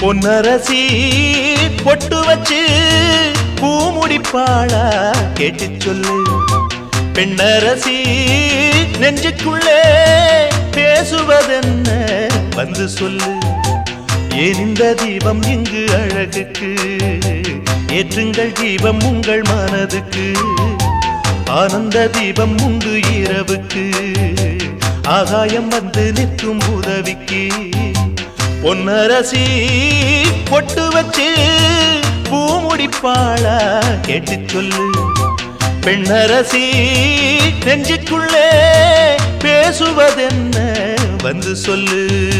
பொன்னரசி பொட்டு வச்சு பூ முடிப்பாளா கேட்டு சொல்லு பெண்ணரசி நெஞ்சுக்குள்ளே பேசுவதென்ன வந்து சொல்லு ஏன் இந்த தீபம் இங்கு அழகுக்கு ஏற்றுங்கள் தீபம் உங்கள் மனதுக்கு ஆனந்த தீபம் உண்டு இரவுக்கு ஆகாயம் வந்து நிற்கும் உதவிக்கு பொன்னரசி பொட்டு வச்சு பூ முடிப்பாளா கேட்டு சொல்லு பெண்ணரசி நெஞ்சுக்குள்ளே பேசுவதென்ன வந்து சொல்லு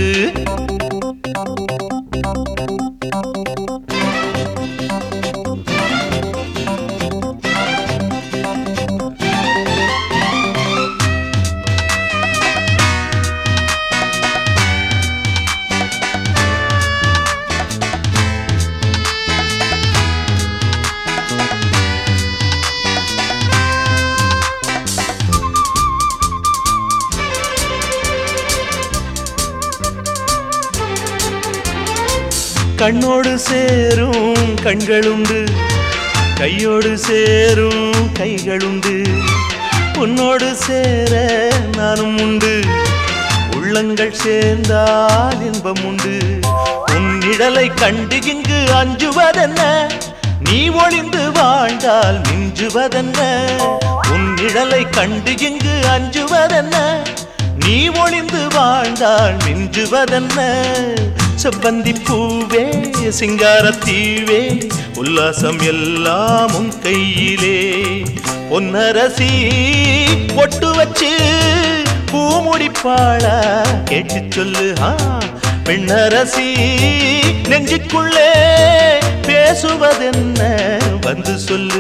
கண்ணோடு சேரும் கண்களுண்டு கையோடு சேரும் கைகளுண்டு உன்னோடு சேர நானும் உண்டு உள்ளங்கள் சேர்ந்தால் இன்பம் உண்டு உன் நிழலை கண்டு இங்கு அஞ்சுவதென்ன நீ ஒளிந்து வாழ்ந்தால் மிஞ்சுவதென்ன உன் நிழலை கண்டு இங்கு அஞ்சுவதென்ன நீ ஒளிந்து வாழ்ந்தால் மிஞ்சுவதென்ன செவ்வந்தி பூவே சிங்காரத்தீவே உல்லாசம் எல்லாம் உன் கையிலே பொன்னரசி பொட்டு வச்சு பூ முடிப்பாளா கேட்டு சொல்லு ஆ பெண்ணரசி நெஞ்சுக்குள்ளே பேசுவதென்ன வந்து சொல்லு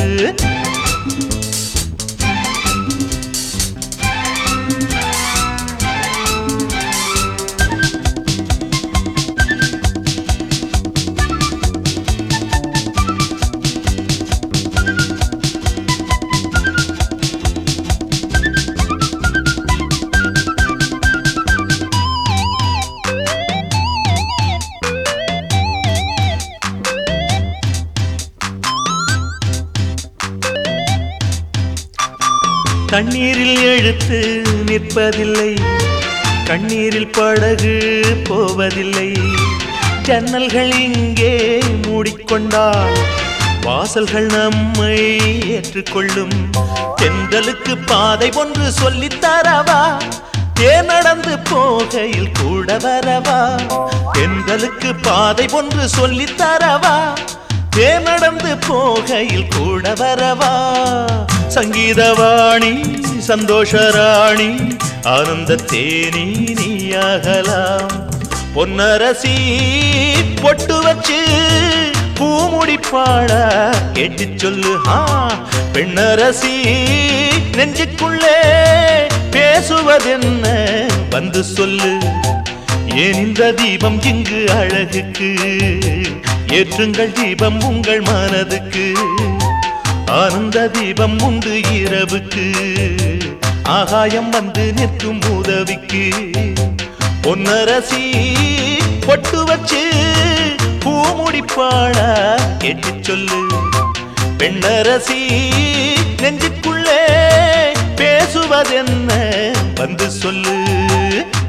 தண்ணீரில் எழுத்து நிற்பதில்லை கண்ணீரில் படகு போவதில்லை ஜன்னல்கள் இங்கே மூடிக்கொண்டால் வாசல்கள் நம்மை ஏற்றுக்கொள்ளும் தென்றலுக்கு பாதை ஒன்று சொல்லித் தரவா தேர் நடந்து போகையில் கூட வரவா தென்றலுக்கு பாதை ஒன்று சொல்லித் தரவா தேர் நடந்து போகையில் கூட வரவா சங்கீதவாணி சந்தோஷராணி ஆனந்த தேனி நீயாகலாம் பொன்னரசி பொட்டு வச்சு பூ முடிப்பாளா கேட்டு சொல்லு ஆ பெண்ணரசி நெஞ்சுக்குள்ளே பேசுவதென்ன வந்து சொல்லு ஏன் இந்த தீபம் இங்கு அழகுக்கு ஏற்றுங்கள் தீபம் உங்கள் மனதுக்கு ஆனந்த தீபம் உண்டு இரவுக்கு ஆகாயம் வந்து நிற்கும் உதவிக்கு பொன்னரசி பொட்டு வச்சு பூ முடிப்பாளா கேட்டு சொல்லு பெண்ணரசி நெஞ்சுக்குள்ளே பேசுவதென்ன வந்து சொல்லு